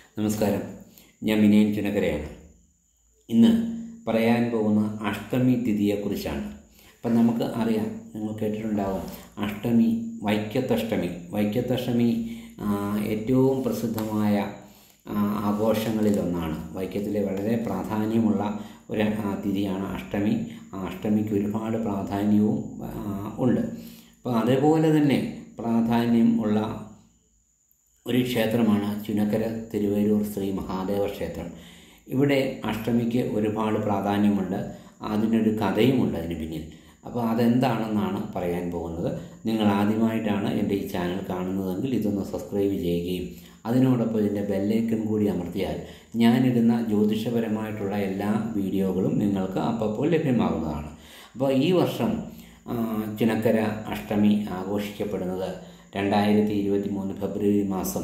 നമസ്കാരം ഞാൻ വിനയൻ ചുനക്കരയാണ് ഇന്ന് പറയാൻ പോകുന്ന അഷ്ടമി തിഥിയെക്കുറിച്ചാണ് അപ്പം നമുക്ക് അറിയാം നിങ്ങൾ കേട്ടിട്ടുണ്ടാവും അഷ്ടമി വൈക്കത്തഷ്ടമി വൈക്കത്തഷ്ടമി ആ, ഏറ്റവും പ്രസിദ്ധമായ ആ, ആഘോഷങ്ങളിലൊന്നാണ് വൈക്കത്തിലെ വളരെ പ്രാധാന്യമുള്ള ഒരു ആ, തിഥിയാണ് അഷ്ടമി ആ അഷ്ടമിക്ക് ഒരുപാട് പ്രാധാന്യവും ആ, ഉണ്ട് അപ്പോൾ അതേപോലെ തന്നെ പ്രാധാന്യം ഉള്ള ഒരു ക്ഷേത്രമാണ് ചുനക്കര തിരുവരൂർ ശ്രീ മഹാദേവ ക്ഷേത്രം ഇവിടെ അഷ്ടമിക്ക് ഒരുപാട് പ്രാധാന്യമുണ്ട് അതിനൊരു കഥയുമുണ്ട് അതിന് പിന്നിൽ അപ്പോൾ അതെന്താണെന്നാണ് പറയാൻ പോകുന്നത് നിങ്ങൾ ആദ്യമായിട്ടാണ് എൻ്റെ ഈ ചാനൽ കാണുന്നതെങ്കിൽ ഇതൊന്ന് സബ്സ്ക്രൈബ് ചെയ്യുകയും അതിനോടൊപ്പം ഇതിൻ്റെ ബെല്ലൈക്കൺ കൂടി അമർത്തിയാൽ ഞാനിടുന്ന ജ്യോതിഷപരമായിട്ടുള്ള എല്ലാ വീഡിയോകളും നിങ്ങൾക്ക് അപ്പോൾ ലഭ്യമാകുന്നതാണ് അപ്പോൾ ഈ വർഷം ആ, ചുനക്കര അഷ്ടമി ആഘോഷിക്കപ്പെടുന്നത് രണ്ടായിരത്തി ഇരുപത്തി മൂന്ന് ഫെബ്രുവരി മാസം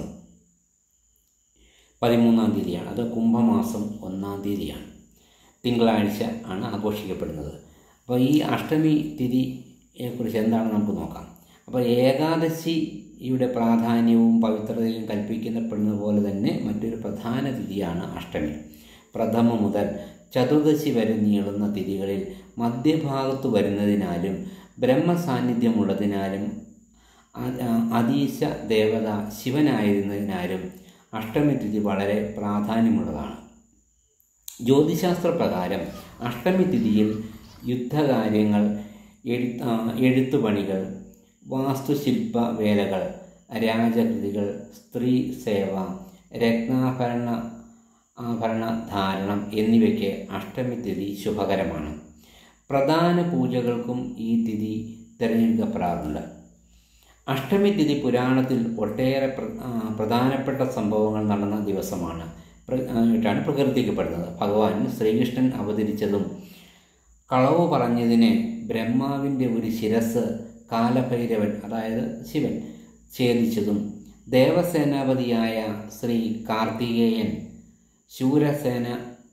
പതിമൂന്നാം തീയതിയാണ് അത് കുംഭമാസം ഒന്നാം തീയതിയാണ് തിങ്കളാഴ്ച ആണ് ആഘോഷിക്കപ്പെടുന്നത് അപ്പോൾ ഈ അഷ്ടമി തിഥിയെക്കുറിച്ച് എന്താണ് നമുക്ക് നോക്കാം അപ്പോൾ ഏകാദശിയുടെ പ്രാധാന്യവും പവിത്രതയും കൽപ്പിക്കപ്പെടുന്നത് പോലെ തന്നെ മറ്റൊരു പ്രധാന തിഥിയാണ് അഷ്ടമി പ്രഥമ മുതൽ ചതുർദശി വരെ നീളുന്ന തിഥികളിൽ മധ്യഭാഗത്ത് വരുന്നതിനാലും ബ്രഹ്മസാന്നിധ്യമുള്ളതിനാലും അ- ആ, അതീശ ദേവത ശിവനായിരുന്നതിനാലും അഷ്ടമി തിഥി വളരെ പ്രാധാന്യമുള്ളതാണ് ജ്യോതിശാസ്ത്ര പ്രകാരം അഷ്ടമി തിഥിയിൽ യുദ്ധകാര്യങ്ങൾ എഴുത്ത് ആ, എഴുത്തുപണികൾ വാസ്തുശില്പ വേലകൾ രാജകൃതികൾ സ്ത്രീ സേവ രത്നാഭരണ ആഭരണ ധാരണം എന്നിവയ്ക്ക് അഷ്ടമി തിഥി ശുഭകരമാണ് പ്രധാന പൂജകൾക്കും ഈ തിഥി തിരഞ്ഞെടുക്കപ്പെടാറുണ്ട് അഷ്ടമി തിഥി പുരാണത്തിൽ ഒട്ടേറെ പ്ര- ആ, പ്രധാനപ്പെട്ട സംഭവങ്ങൾ നടന്ന ദിവസമാണ് പ്ര- ആ, ഇട്ടാണ് പ്രകീർത്തിക്കപ്പെടുന്നത് ഭഗവാൻ ശ്രീകൃഷ്ണൻ അവതരിച്ചതും കളവ് പറഞ്ഞതിന് ബ്രഹ്മാവിൻ്റെ ഒരു ശിരസ് കാലഭൈരവൻ അതായത് ശിവൻ ഛേദിച്ചതും ദേവസേനാപതിയായ ശ്രീ കാർത്തികേയൻ ശൂരസേന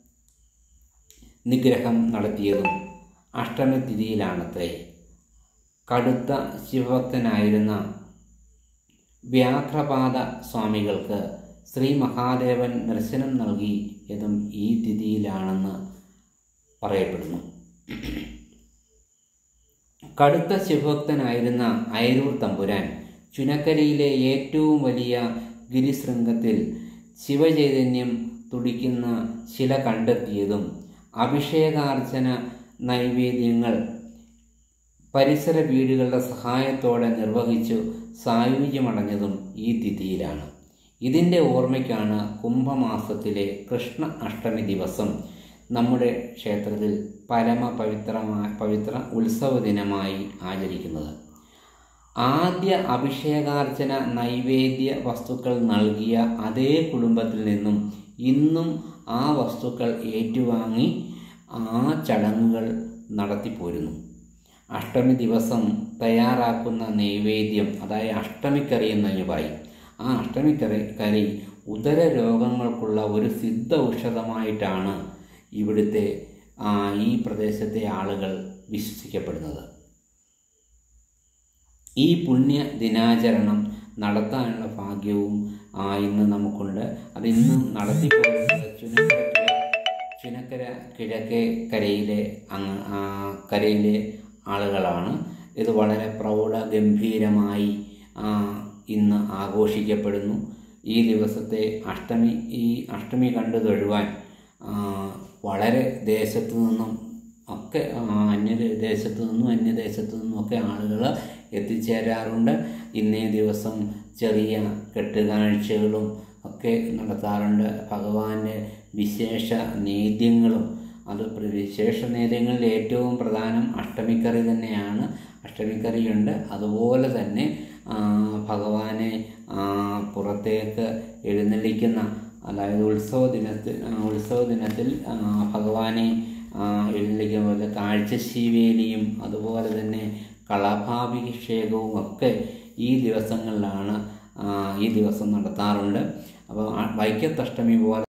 നിഗ്രഹം നടത്തിയതും അഷ്ടമി തിഥിയിലാണത്രേ കടുത്ത ശിവഭക്തനായിരുന്ന വ്യാഘ്രപാദ സ്വാമികൾക്ക് ശ്രീ മഹാദേവൻ ദർശനം നൽകിയതും ഈ തിഥിയിലാണെന്ന് പറയപ്പെടുന്നു കടുത്ത ശിവഭക്തനായിരുന്ന അയരൂർ തമ്പുരാൻ ചുനക്കരയിലെ ഏറ്റവും വലിയ ഗിരിശൃംഗത്തിൽ ശിവചൈതന്യം തുടിക്കുന്ന ശില കണ്ടെത്തിയതും അഭിഷേകാർച്ചന നൈവേദ്യങ്ങൾ പരിസര വീടുകളുടെ സഹായത്തോടെ നിർവഹിച്ചു സായുജ്യമടഞ്ഞതും ഈ തിഥിയിലാണ് ഇതിൻ്റെ ഓർമ്മയ്ക്കാണ് കുംഭമാസത്തിലെ കൃഷ്ണ അഷ്ടമി ദിവസം നമ്മുടെ ക്ഷേത്രത്തിൽ പരമപവിത്രമായ പവിത്ര ഉത്സവ ദിനമായി ആചരിക്കുന്നത് ആദ്യ അഭിഷേകാർച്ചന നൈവേദ്യ വസ്തുക്കൾ നൽകിയ അതേ കുടുംബത്തിൽ നിന്നും ഇന്നും ആ വസ്തുക്കൾ ഏറ്റുവാങ്ങി ആ ചടങ്ങുകൾ നടത്തിപ്പോരുന്നു അഷ്ടമി ദിവസം തയ്യാറാക്കുന്ന നൈവേദ്യം അതായത് അഷ്ടമിക്കറി എന്നതിന് പറയും ആ അഷ്ടമിക്കറി കറി ഉദര രോഗങ്ങൾക്കുള്ള ഒരു സിദ്ധ ഔഷധമായിട്ടാണ് ഇവിടുത്തെ ആ, ഈ പ്രദേശത്തെ ആളുകൾ വിശ്വസിക്കപ്പെടുന്നത് ഈ പുണ്യ ദിനാചരണം നടത്താനുള്ള ഭാഗ്യവും ആ, ഇന്ന് നമുക്കുണ്ട് അത് ഇന്നും നടത്തിപ്പോകുന്നത് ചുനക്കര ചുനക്കര കിഴക്കേ കരയിലെ അങ്ങ് ആ, കരയിലെ ആളുകളാണ് ഇത് വളരെ പ്രൗഢ ഗംഭീരമായി ആ, ഇന്ന് ആഘോഷിക്കപ്പെടുന്നു ഈ ദിവസത്തെ അഷ്ടമി ഈ അഷ്ടമി കണ്ടു തൊഴുവാൻ ആ, വളരെ ദേശത്തു നിന്നും ഒക്കെ ആ, അന്യ ദേശത്തു നിന്നും അന്യദേശത്തു നിന്നും ഒക്കെ ആളുകൾ എത്തിച്ചേരാറുണ്ട് ഇന്നേ ദിവസം ചെറിയ കെട്ടുകാഴ്ചകളും ഒക്കെ നടത്താറുണ്ട് ഭഗവാന്റെ വിശേഷ നേദ്യങ്ങളും അത് പ്ര- വിശേഷ നേദ്യങ്ങളിൽ ഏറ്റവും പ്രധാനം അഷ്ടമിക്കറി തന്നെയാണ് അഷ്ടമിക്കറിയുണ്ട് അതുപോലെ തന്നെ ആ, ഭഗവാനെ ആ, പുറത്തേക്ക് എഴുന്നള്ളിക്കുന്ന അതായത് ഉത്സവ ദിനത്തിൽ ആ, ഉത്സവ ദിനത്തിൽ ആ, ഭഗവാനെ ആ, എഴുന്നള്ളിക്കുന്ന പോലെ കാഴ്ചശീവേലിയും അതുപോലെ തന്നെ കളഭാഭിഷേകവും ഒക്കെ ഈ ദിവസങ്ങളിലാണ് ആ, ഈ ദിവസം നടത്താറുണ്ട് അപ്പോൾ വൈക്കത്തഷ്ടമി പോലെ